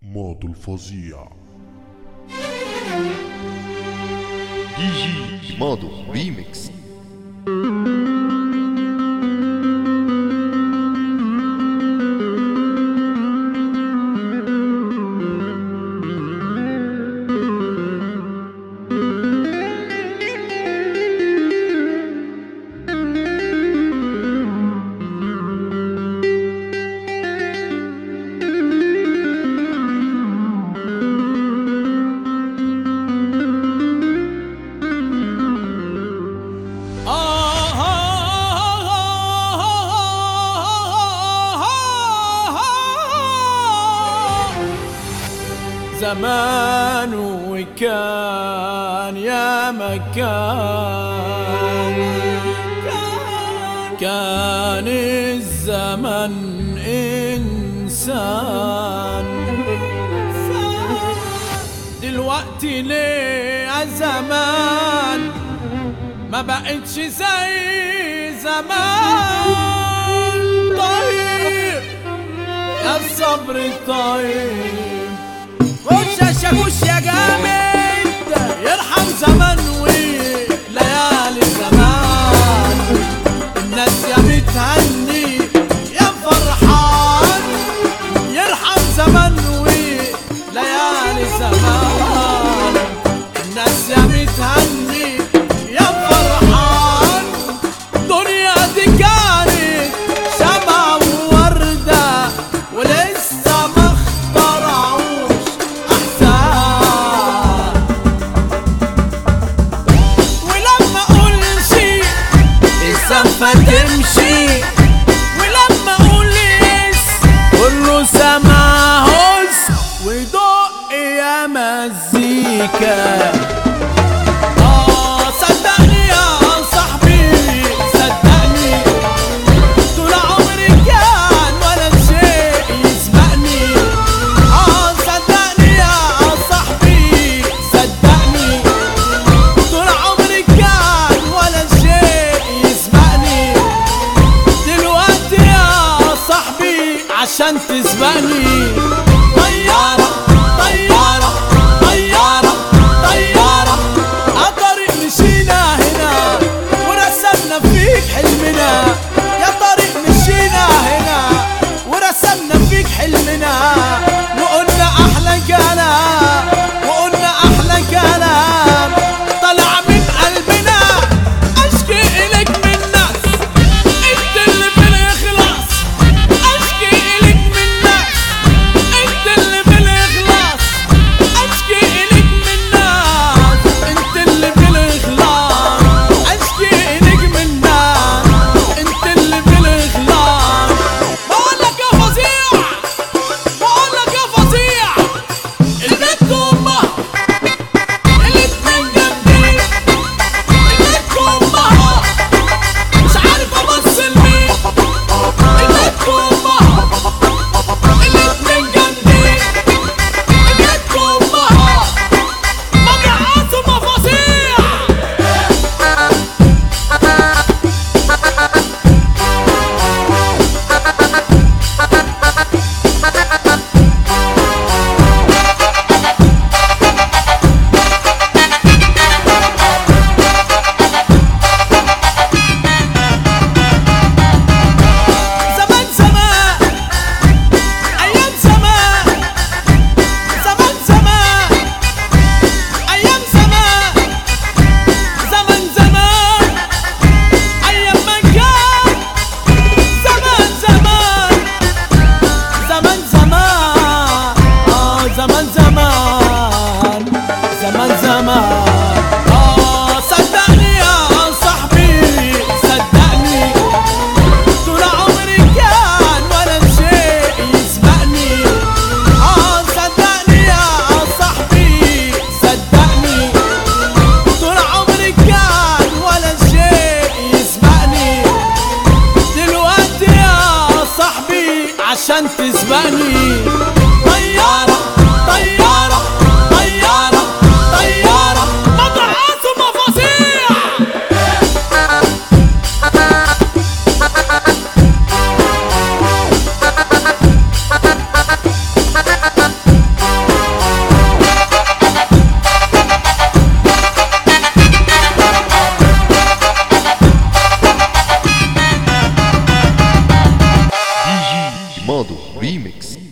ماضي الفظيع دي جي ماضو ريميكس زمان وكان يا مكان كان الزمن إنسان دلوقتي ليه زمان ما بقتش زي زمان طيب يا الصبر طيب خش يا شاكوش يا جامد يرحم زمن وليالي زمان الناس يا متهني يا فرحان يرحم زمن وليالي زمان الناس يا متهني يا فرحان دنيا دي كانت شمع ووردة ولسه ما اخترعوش أحسان ولما أقول شي الزنفة تمشي ولما أقول يس كله سمع هس ودق يا مزيكا آه صدقني يا صاحبي صدقني طول عمري كان ولا شيء يسبقني اه صدقني يا صاحبي صدقني طول عمري كان ولا شيء يسبقني دلوقتي يا صاحبي عشان تسبقني طيارة طيارة طيارة طيارة ماضو ريميكس